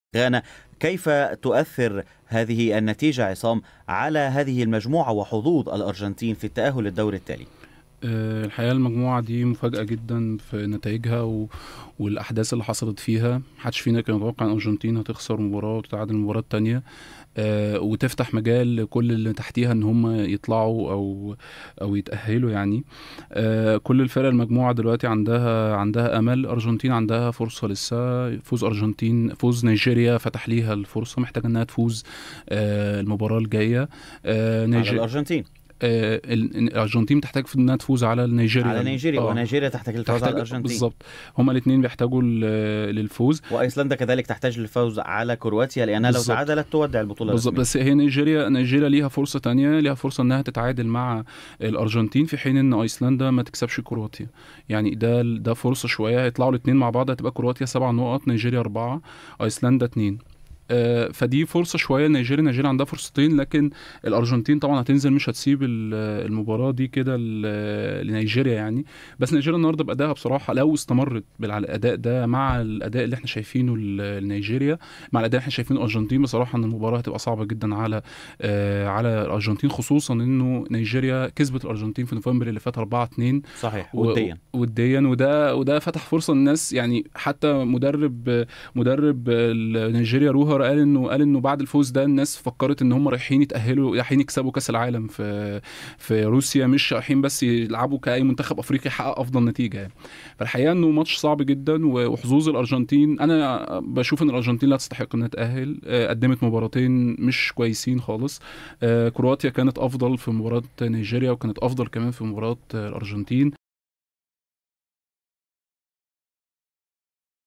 غانا كيف تؤثر هذه النتيجة عصام على هذه المجموعة وحظوظ الأرجنتين في التأهل للدور التالي آه، الحقيقة المجموعة دي مفاجأة جدا في نتائجها و... والأحداث اللي حصلت فيها محدش فينا كان يتوقع إن الأرجنتين هتخسر مباراة وتتعادل المباراة التانية آه وتفتح مجال لكل اللي تحتيها إن هم يطلعوا أو أو يتأهلوا يعني آه كل الفرق المجموعة دلوقتي عندها عندها أمل الأرجنتين عندها فرصة لسه فوز أرجنتين فوز نيجيريا فتح ليها الفرصة محتاجة إنها تفوز آه المباراة الجاية آه على الأرجنتين آه، الارجنتين تحتاج في انها تفوز على نيجيريا على نيجيريا آه. ونيجيريا تحتاج للفوز على الارجنتين بالظبط هما الاثنين بيحتاجوا للفوز وايسلندا كذلك تحتاج للفوز على كرواتيا لانها لو تعادلت تودع البطوله بالظبط بس هي نيجيريا نيجيريا ليها فرصه تانية ليها فرصه انها تتعادل مع الارجنتين في حين ان ايسلندا ما تكسبش كرواتيا يعني ده ده فرصه شويه هيطلعوا الاثنين مع بعض هتبقى كرواتيا سبع نقط نيجيريا اربعه ايسلندا اثنين آه، فدي فرصه شويه نيجيريا نيجيريا عندها فرصتين لكن الارجنتين طبعا هتنزل مش هتسيب المباراه دي كده لنيجيريا يعني بس نيجيريا النهارده بادائها بصراحه لو استمرت بالاداء ده مع الاداء اللي احنا شايفينه لنيجيريا مع الاداء اللي احنا شايفينه الارجنتين بصراحه ان المباراه هتبقى صعبه جدا على آه، على الارجنتين خصوصا انه نيجيريا كسبت الارجنتين في نوفمبر اللي فات 4 2 صحيح وديا وديا وده وده فتح فرصه للناس يعني حتى مدرب مدرب نيجيريا روها كولر قال انه قال انه بعد الفوز ده الناس فكرت ان هم رايحين يتاهلوا رايحين يكسبوا كاس العالم في في روسيا مش رايحين بس يلعبوا كاي منتخب افريقي يحقق افضل نتيجه يعني فالحقيقه انه ماتش صعب جدا وحظوظ الارجنتين انا بشوف ان الارجنتين لا تستحق انها تاهل آه، قدمت مباراتين مش كويسين خالص آه، كرواتيا كانت افضل في مباراه نيجيريا وكانت افضل كمان في مباراه الارجنتين